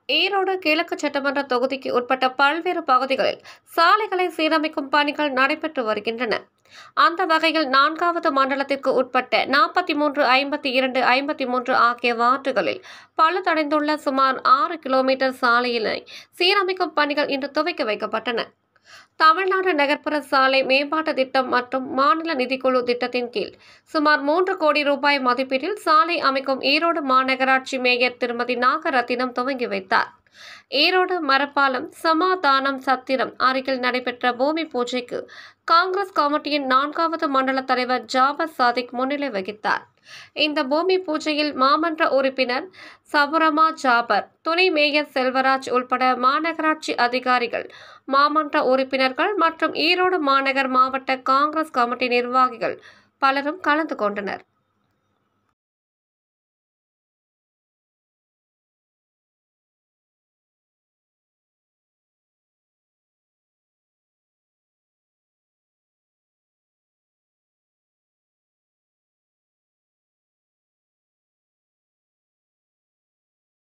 ஈரோடு கிழக்கு சட்டமன்ற தொகுதிக்கு உட்பட்ட பல்வேறு பகுதிகளில் சாலைகளை சீரமைக்கும் பணிகள் நடைபெற்று வருகின்றன அந்த வகையில் நான்காவது மண்டலத்திற்கு உட்பட்ட நாற்பத்தி மூன்று ஐம்பத்தி இரண்டு ஐம்பத்தி மூன்று ஆகிய வார்டுகளில் பழுதடைந்துள்ள சுமார் ஆறு கிலோமீட்டர் சாலையினை சீரமைக்கும் பணிகள் இன்று துவக்கி வைக்கப்பட்டன தமிழ்நாடு நகர்ப்புற சாலை மேம்பாட்டு திட்டம் மற்றும் மாநில நிதிக்குழு திட்டத்தின் கீழ் சுமார் மூன்று கோடி ரூபாய் மதிப்பீட்டில் சாலை அமைக்கும் ஈரோடு மாநகராட்சி மேயர் திருமதி நாகரத்தினம் துவங்கி வைத்தார் ஈரோடு மரப்பாலம் சமாதானம் சத்திரம் அருகில் நடைபெற்ற பூமி பூஜைக்கு காங்கிரஸ் கமிட்டியின் நான்காவது மண்டல தலைவர் ஜாபர் சாதிக் முன்னிலை வகித்தார் இந்த பூமி பூஜையில் மாமன்ற உறுப்பினர் சபுரமா ஜாபர் துணை மேயர் செல்வராஜ் உள்பட மாநகராட்சி அதிகாரிகள் மாமன்ற உறுப்பினர்கள் மற்றும் ஈரோடு மாநகர் மாவட்ட காங்கிரஸ் கமிட்டி நிர்வாகிகள் பலரும் கலந்து கொண்டனர்